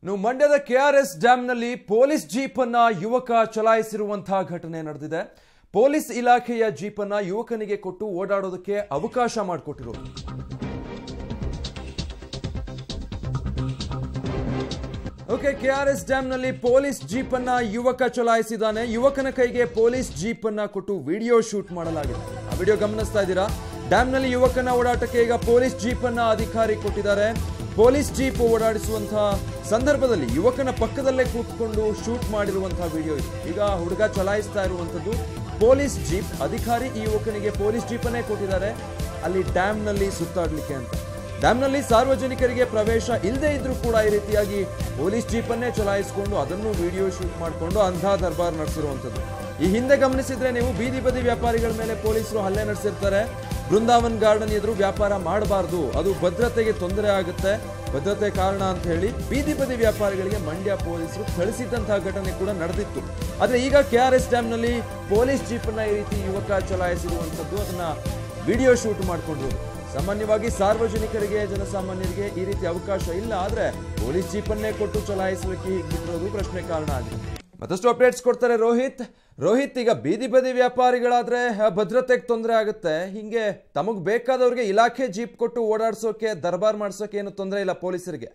ಇನ್ನು ಮಂಡ್ಯದ ಕೆಆರ್ಎಸ್ ಡ್ಯಾಂನಲ್ಲಿ ಪೊಲೀಸ್ ಜೀಪ್ ಅನ್ನ ಯುವಕ ಚಲಾಯಿಸಿರುವಂತಹ ಘಟನೆ ನಡೆದಿದೆ ಪೊಲೀಸ್ ಇಲಾಖೆಯ ಜೀಪ್ ಅನ್ನ ಯುವಕನಿಗೆ ಕೊಟ್ಟು ಓಡಾಡೋದಕ್ಕೆ ಅವಕಾಶ ಮಾಡಿಕೊಟ್ಟಿರೋದು ಓಕೆ ಕೆಆರ್ಎಸ್ ಡ್ಯಾಂನಲ್ಲಿ ಪೊಲೀಸ್ ಜೀಪ್ ಅನ್ನ ಯುವಕ ಚಲಾಯಿಸಿದ್ದಾನೆ ಯುವಕನ ಕೈಗೆ ಪೊಲೀಸ್ ಜೀಪ್ ಅನ್ನ ಕೊಟ್ಟು ವಿಡಿಯೋ ಶೂಟ್ ಮಾಡಲಾಗಿದೆ ಆ ವಿಡಿಯೋ ಗಮನಿಸ್ತಾ ಇದ್ದೀರಾ ಡ್ಯಾಂನಲ್ಲಿ ಯುವಕನ ಓಡಾಟಕ್ಕೆ ಈಗ ಪೊಲೀಸ್ ಜೀಪ್ ಅನ್ನ ಅಧಿಕಾರಿ ಕೊಟ್ಟಿದ್ದಾರೆ ಪೊಲೀಸ್ ಜೀಪ್ ಓಡಾಡಿಸುವಂತಹ ಸಂದರ್ಭದಲ್ಲಿ ಯುವಕನ ಪಕ್ಕದಲ್ಲೇ ಕೂತ್ಕೊಂಡು ಶೂಟ್ ಮಾಡಿರುವಂತಹ ವಿಡಿಯೋ ಇದು ಈಗ ಹುಡುಗ ಚಲಾಯಿಸ್ತಾ ಇರುವಂತದ್ದು ಪೊಲೀಸ್ ಜೀಪ್ ಅಧಿಕಾರಿ ಈ ಯುವಕನಿಗೆ ಪೊಲೀಸ್ ಜೀಪ್ ಅನ್ನೇ ಕೊಟ್ಟಿದ್ದಾರೆ ಅಲ್ಲಿ ಡ್ಯಾಂನಲ್ಲಿ ಸುತ್ತಾಡ್ಲಿಕ್ಕೆ ಅಂತ ಡ್ಯಾಂನಲ್ಲಿ ಸಾರ್ವಜನಿಕರಿಗೆ ಪ್ರವೇಶ ಇಲ್ಲದೆ ಇದ್ರೂ ಕೂಡ ಈ ರೀತಿಯಾಗಿ ಪೊಲೀಸ್ ಜೀಪನ್ನೇ ಚಲಾಯಿಸಿಕೊಂಡು ಅದನ್ನು ವಿಡಿಯೋ ಶೂಟ್ ಮಾಡಿಕೊಂಡು ಅಂಧ ದರ್ಬಾರ್ ನಡೆಸಿರುವಂಥದ್ದು ಈ ಹಿಂದೆ ಗಮನಿಸಿದ್ರೆ ನೀವು ಬೀದಿ ಬದಿ ವ್ಯಾಪಾರಿಗಳ ಮೇಲೆ ಪೊಲೀಸರು ಹಲ್ಲೆ ನಡೆಸಿರ್ತಾರೆ ಬೃಂದಾವನ್ ಗಾರ್ಡನ್ ಎದುರು ವ್ಯಾಪಾರ ಮಾಡಬಾರ್ದು ಅದು ಭದ್ರತೆಗೆ ತೊಂದರೆ ಆಗುತ್ತೆ ಭದ್ರತೆ ಕಾರಣ ಅಂತ ಹೇಳಿ ಬೀದಿ ಬದಿ ವ್ಯಾಪಾರಿಗಳಿಗೆ ಮಂಡ್ಯ ಪೊಲೀಸರು ಥಳಿಸಿದಂತಹ ಘಟನೆ ಕೂಡ ನಡೆದಿತ್ತು ಆದ್ರೆ ಈಗ ಕೆ ಆರ್ ಎಸ್ ಡ್ಯಾಂನಲ್ಲಿ ಪೊಲೀಸ್ ಜೀಪನ್ನ ಈ ರೀತಿ ಯುವಕ ಚಲಾಯಿಸಿರುವಂಥದ್ದು ಅದನ್ನ ವಿಡಿಯೋ ಶೂಟ್ ಮಾಡಿಕೊಂಡಿರೋದು ಸಾಮಾನ್ಯವಾಗಿ ಸಾರ್ವಜನಿಕರಿಗೆ ಜನಸಾಮಾನ್ಯರಿಗೆ ಈ ರೀತಿ ಅವಕಾಶ ಇಲ್ಲ ಆದ್ರೆ ಪೊಲೀಸ್ ಜೀಪನ್ನೇ ಕೊಟ್ಟು ಚಲಾಯಿಸಲಿಕ್ಕೆ ಹೀಗೆ ಬಿಟ್ಟಿರೋದು ಪ್ರಶ್ನೆ ಕಾರಣ ಆಗಿದೆ ಮತ್ತಷ್ಟು ಅಪ್ಡೇಟ್ಸ್ ಕೊಡ್ತಾರೆ ರೋಹಿತ್ ರೋಹಿತ್ ಈಗ ಬೀದಿ ಬದಿ ವ್ಯಾಪಾರಿಗಳಾದ್ರೆ ಆ, ಭದ್ರತೆಗೆ ತೊಂದರೆ ಆಗುತ್ತೆ ಹಿಂಗೆ ತಮಗ್ ಬೇಕಾದವ್ರಿಗೆ ಇಲಾಖೆ ಜೀಪ್ ಕೊಟ್ಟು ಓಡಾಡ್ಸೋಕೆ ದರ್ಬಾರ್ ಮಾಡ್ಸೋಕೆ ಏನು ತೊಂದರೆ ಇಲ್ಲ ಪೊಲೀಸರಿಗೆ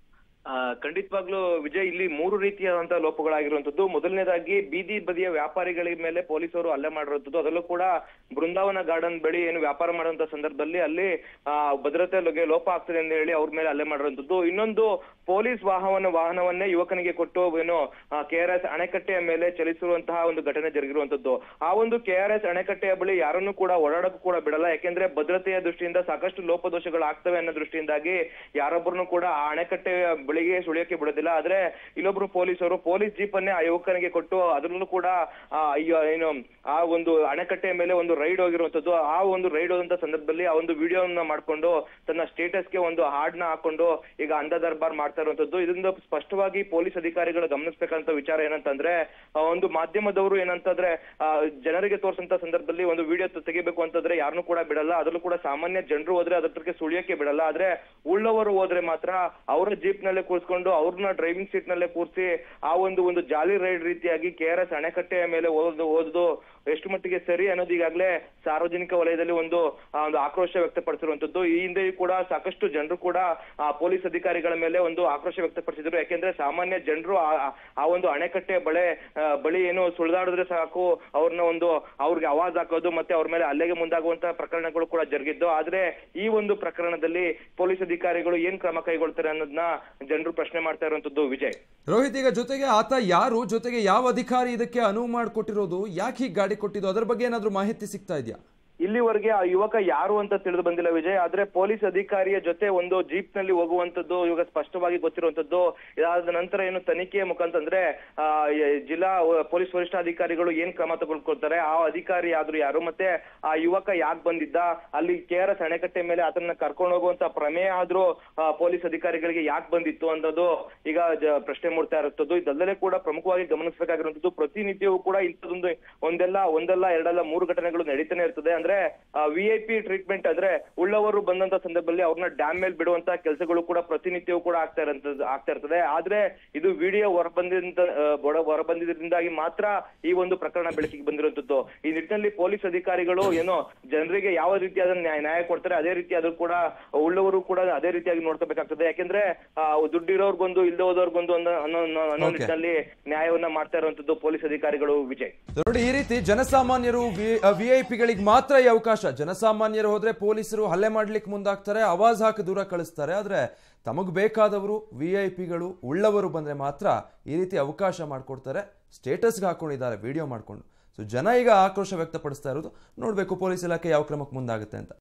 ಆ, ಖಂಡಿತವಾಗ್ಲೂ ವಿಜಯ್ ಇಲ್ಲಿ ಮೂರು ರೀತಿಯಾದಂತಹ ಲೋಪಗಳಾಗಿರುವಂತದ್ದು ಮೊದಲನೇದಾಗಿ ಬೀದಿ ಬದಿಯ ವ್ಯಾಪಾರಿಗಳ ಮೇಲೆ ಪೊಲೀಸರು ಹಲ್ಲೆ ಮಾಡಿರುವಂತದ್ದು ಅದರಲ್ಲೂ ಕೂಡ ಬೃಂದಾವನ ಗಾರ್ಡನ್ ಬಳಿ ಏನು ವ್ಯಾಪಾರ ಮಾಡುವಂತ ಸಂದರ್ಭದಲ್ಲಿ ಅಲ್ಲಿ ಆ, ಭದ್ರತೆ ಬಗ್ಗೆ ಲೋಪ ಆಗ್ತದೆ ಅಂತ ಹೇಳಿ ಅವ್ರ ಮೇಲೆ ಹಲ್ಲೆ ಮಾಡಿರುವಂತದ್ದು ಇನ್ನೊಂದು ಪೊಲೀಸ್ ವಾಹನ ವಾಹನವನ್ನೇ ಯುವಕನಿಗೆ ಕೊಟ್ಟು ಏನು ಕೆ ಆರ್ ಎಸ್ ಅಣೆಕಟ್ಟೆಯ ಮೇಲೆ ಚಲಿಸಿರುವಂತಹ ಒಂದು ಘಟನೆ ಜರುಗಿರುವಂತದ್ದು ಆ ಒಂದು ಕೆ ಆರ್ ಎಸ್ ಅಣೆಕಟ್ಟೆಯ ಬಳಿ ಯಾರನ್ನು ಕೂಡ ಓಡಾಡಕ್ಕೂ ಕೂಡ ಬಿಡಲ್ಲ ಯಾಕೆಂದ್ರೆ ಭದ್ರತೆಯ ದೃಷ್ಟಿಯಿಂದ ಸಾಕಷ್ಟು ಲೋಪದೋಷಗಳು ಆಗ್ತವೆ ಅನ್ನೋ ದೃಷ್ಟಿಯಿಂದಾಗಿ ಯಾರೊಬ್ಬರನ್ನು ಕೂಡ ಆ ಅಣೆಕಟ್ಟೆಯ ಬಳಿಗೆ ಸುಳಿಯಕ್ಕೆ ಬಿಡೋದಿಲ್ಲ ಆದ್ರೆ ಇಲ್ಲೊಬ್ರು ಪೊಲೀಸರು ಪೊಲೀಸ್ ಜೀಪ್ ಅನ್ನೇ ಆ ಯುವಕನಿಗೆ ಕೊಟ್ಟು ಅದರಲ್ಲೂ ಕೂಡ ಆ, ಅಯ್ಯೋ, ಏನು ಆ ಒಂದು ಅಣೆಕಟ್ಟೆಯ ಮೇಲೆ ಒಂದು ರೈಡ್ ಹೋಗಿರುವಂತದ್ದು ಆ ಒಂದು ರೈಡ್ ಹೋದಂತ ಸಂದರ್ಭದಲ್ಲಿ ಆ ಒಂದು ವಿಡಿಯೋನ ಮಾಡ್ಕೊಂಡು ತನ್ನ ಸ್ಟೇಟಸ್ಗೆ ಒಂದು ಹಾಡ್ನ ಹಾಕೊಂಡು ಈಗ ಅಂಧ ದರ್ಬಾರ್ ಮಾಡ್ತಾ ಇರುವಂತದ್ದು ಇದರಿಂದ ಸ್ಪಷ್ಟವಾಗಿ ಪೊಲೀಸ್ ಅಧಿಕಾರಿಗಳು ಗಮನಿಸಬೇಕಂತ ವಿಚಾರ ಏನಂತಂದ್ರೆ ಆ, ಒಂದು ಮಾಧ್ಯಮದವರು ಏನಂತಂದ್ರೆ ಆ, ಜನರಿಗೆ ತೋರಿಸಂತ ಸಂದರ್ಭದಲ್ಲಿ ಒಂದು ವಿಡಿಯೋ ತೆಗಿಬೇಕು ಅಂತಂದ್ರೆ ಯಾರನ್ನೂ ಕೂಡ ಬಿಡಲ್ಲ ಅದರಲ್ಲೂ ಕೂಡ ಸಾಮಾನ್ಯ ಜನರು ಹೋದ್ರೆ ಅದಕ್ಕೆ ಸುಳಿಯಕ್ಕೆ ಬಿಡಲ್ಲ ಆದ್ರೆ ಉಳ್ಳವರು ಹೋದ್ರೆ ಮಾತ್ರ ಅವರ ಜೀಪ್ ನಲ್ಲೇ ಕೂರಿಸ್ಕೊಂಡು ಅವ್ರನ್ನ ಡ್ರೈವಿಂಗ್ ಸೀಟ್ ನಲ್ಲೇ ಕೂರಿಸಿ ಆ ಒಂದು ಒಂದು ಜಾಲಿ ರೈಡ್ ರೀತಿಯಾಗಿ ಕೆ ಆರ್ ಎಸ್ ಅಣೆಕಟ್ಟೆಯ ಮೇಲೆ ಓದು ಓದುದು ಎಷ್ಟು ಮಟ್ಟಿಗೆ ಸರಿ ಅನ್ನೋದು ಈಗಾಗಲೇ ಸಾರ್ವಜನಿಕ ವಲಯದಲ್ಲಿ ಒಂದು ಆ, ಒಂದು ಆಕ್ರೋಶ ವ್ಯಕ್ತಪಡಿಸಿರುವಂತದ್ದು ಈ ಹಿಂದೆಯೂ ಕೂಡ ಸಾಕಷ್ಟು ಜನರು ಕೂಡ ಆ ಪೊಲೀಸ್ ಅಧಿಕಾರಿಗಳ ಮೇಲೆ ಒಂದು ಆಕ್ರೋಶ ವ್ಯಕ್ತಪಡಿಸಿದ್ರು ಯಾಕೆಂದ್ರೆ ಸಾಮಾನ್ಯ ಜನರು ಆ ಒಂದು ಅಣೆಕಟ್ಟೆ ಬಳೆ ಆ, ಬಳಿ ಏನು ಸುಳಿದಾಡಿದ್ರೆ ಸಾಕು ಅವ್ರನ್ನ ಒಂದು ಅವ್ರಿಗೆ ಅವಾಜ್ ಹಾಕೋದು ಮತ್ತೆ ಅವ್ರ ಮೇಲೆ ಹಲ್ಲೆಗೆ ಮುಂದಾಗುವಂತ ಪ್ರಕರಣಗಳು ಕೂಡ ಜರುಗಿದ್ದು ಆದ್ರೆ ಈ ಒಂದು ಪ್ರಕರಣದಲ್ಲಿ ಪೊಲೀಸ್ ಅಧಿಕಾರಿಗಳು ಏನ್ ಕ್ರಮ ಕೈಗೊಳ್ತಾರೆ ಅನ್ನೋದನ್ನ ಜನರು ಪ್ರಶ್ನೆ ಮಾಡ್ತಾ ಇರುವಂತದ್ದು ವಿಜಯ್ ರೋಹಿತ್ ಈಗ ಜೊತೆಗೆ ಆತ ಯಾರು ಜೊತೆಗೆ ಯಾವ ಅಧಿಕಾರಿ ಇದಕ್ಕೆ ಅನುವು ಮಾಡಿಕೊಟ್ಟಿರೋದು ಯಾಕೆ ಹೀಗೆ ಗಾಡಿ ಕೊಟ್ಟಿದ್ದು ಅದರ ಬಗ್ಗೆ ಏನಾದ್ರೂ ಮಾಹಿತಿ ಸಿಗ್ತಾ ಇದೆಯಾ ಇಲ್ಲಿವರೆಗೆ ಆ ಯುವಕ ಯಾರು ಅಂತ ತಿಳಿದು ಬಂದಿಲ್ಲ ವಿಜಯ್ ಆದ್ರೆ ಪೊಲೀಸ್ ಅಧಿಕಾರಿಯ ಜೊತೆ ಒಂದು ಜೀಪ್ ನಲ್ಲಿ ಹೋಗುವಂತದ್ದು ಇವಾಗ ಸ್ಪಷ್ಟವಾಗಿ ಗೊತ್ತಿರುವಂತದ್ದು ಇದಾದ ನಂತರ ಏನು ತನಿಖೆಯ ಮುಖಾಂತರ ಅಂದ್ರೆ ಆ, ಎ- ಜಿಲ್ಲಾ ವ- ಪೊಲೀಸ್ ವರಿಷ್ಠಾಧಿಕಾರಿಗಳು ಏನ್ ಕ್ರಮ ತಗೊಳ್ಕೊಳ್ತಾರೆ ಆ ಅಧಿಕಾರಿ ಆದ್ರೂ ಯಾರು ಮತ್ತೆ ಆ ಯುವಕ ಯಾಕೆ ಬಂದಿದ್ದ ಅಲ್ಲಿ ಕೆ ಆರ್ ಎಸ್ ಅಣೆಕಟ್ಟೆ ಮೇಲೆ ಅದನ್ನ ಕರ್ಕೊಂಡು ಹೋಗುವಂತ ಪ್ರಮೇಯ ಆದ್ರೂ ಆ, ಪೊಲೀಸ್ ಅಧಿಕಾರಿಗಳಿಗೆ ಯಾಕೆ ಬಂದಿತ್ತು ಅನ್ನೋದು ಈಗ ಜ- ಪ್ರಶ್ನೆ ಮೂಡ್ತಾ ಇರುತ್ತದ್ದು ಇದಲ್ಲದೆ ಕೂಡ ಪ್ರಮುಖವಾಗಿ ಗಮನಿಸಬೇಕಾಗಿರುವಂತದ್ದು ಪ್ರತಿನಿತ್ಯವೂ ಕೂಡ ಇಂಥದೊಂದು ಒಂದೆಲ್ಲ ಒಂದಲ್ಲ ಎರಡಲ್ಲ ಮೂರು ಘಟನೆಗಳು ನಡೀತಾನೆ ಇರ್ತದೆ ಅಂದ್ರೆ ವಿ ಐ ಪಿ ಟ್ರೀಟ್ಮೆಂಟ್ ಅಂದ್ರೆ ಉಳ್ಳವರು ಬಂದಂತ ಸಂದರ್ಭದಲ್ಲಿ ಅವ್ರನ್ನ ಡ್ಯಾಮ್ ಮೇಲೆ ಬಿಡುವಂತ ಕೆಲಸಗಳು ಕೂಡ ಪ್ರತಿನಿತ್ಯವೂ ಕೂಡ ಆಗ್ತಾ ಇರಂತದ್ದು ಆಗ್ತಾ ಇರ್ತದೆ ಆದ್ರೆ ಇದು ವಿಡಿಯೋ ಹೊರಬಂದಿಂದ ಹೊರಬಂದಿದ್ರಿಂದಾಗಿ ಮಾತ್ರ ಈ ಒಂದು ಪ್ರಕರಣ ಬೆಳಕಿಗೆ ಬಂದಿರುವಂತದ್ದು ಈ ನಿಟ್ಟಿನಲ್ಲಿ ಪೊಲೀಸ್ ಅಧಿಕಾರಿಗಳು ಏನೋ ಜನರಿಗೆ ಯಾವ ರೀತಿಯಾದ ನ್ಯಾಯ ನ್ಯಾಯ ಕೊಡ್ತಾರೆ ಅದೇ ರೀತಿ ಅದು ಕೂಡ ಉಳ್ಳವರು ಕೂಡ ಅದೇ ರೀತಿಯಾಗಿ ನೋಡ್ಕೋಬೇಕಾಗ್ತದೆ ಯಾಕೆಂದ್ರೆ ಆ, ದುಡ್ಡಿರೋರ್ಗೊಂದು ಇಲ್ಲದೆ ಹೋದವ್ರಿಗೊಂದು ಅನ್ನೋ ಅನ್ನೋ- ಅನ್ನೋ ಅನ್ನೋ Okay. ನಿಟ್ಟಿನಲ್ಲಿ ನ್ಯಾಯವನ್ನ ಮಾಡ್ತಾ ಇರುವಂತದ್ದು ಪೊಲೀಸ್ ಅಧಿಕಾರಿಗಳು ವಿಜಯ್ So ನೋಡಿ ಈ ರೀತಿ ಜನಸಾಮಾನ್ಯರು ವಿ ಐ ಪಿಗಳಿಗೆ ಮಾತ್ರ ಈ ಅವಕಾಶ ಜನಸಾಮಾನ್ಯರು ಹೋದ್ರೆ ಪೊಲೀಸರು ಹಲ್ಲೆ ಮಾಡ್ಲಿಕ್ಕೆ ಮುಂದಾಗ್ತಾರೆ ಆವಾಜ್ ಹಾಕಿ ದೂರ ಕಳಿಸ್ತಾರೆ ಆದ್ರೆ ತಮಗ್ ಬೇಕಾದವರು ವಿ ಐ ಪಿಗಳು ಉಳ್ಳವರು ಬಂದ್ರೆ ಮಾತ್ರ ಈ ರೀತಿ ಅವಕಾಶ ಮಾಡಿಕೊಡ್ತಾರೆ ಸ್ಟೇಟಸ್ಗೆ ಹಾಕೊಂಡಿದ್ದಾರೆ ವಿಡಿಯೋ ಮಾಡ್ಕೊಂಡು ಸೊ ಜನ ಈಗ ಆಕ್ರೋಶ ವ್ಯಕ್ತಪಡಿಸ್ತಾ ಇರೋದು ನೋಡ್ಬೇಕು ಪೊಲೀಸ್ ಇಲಾಖೆ ಯಾವ ಕ್ರಮಕ್ಕೆ ಮುಂದಾಗುತ್ತೆ ಅಂತ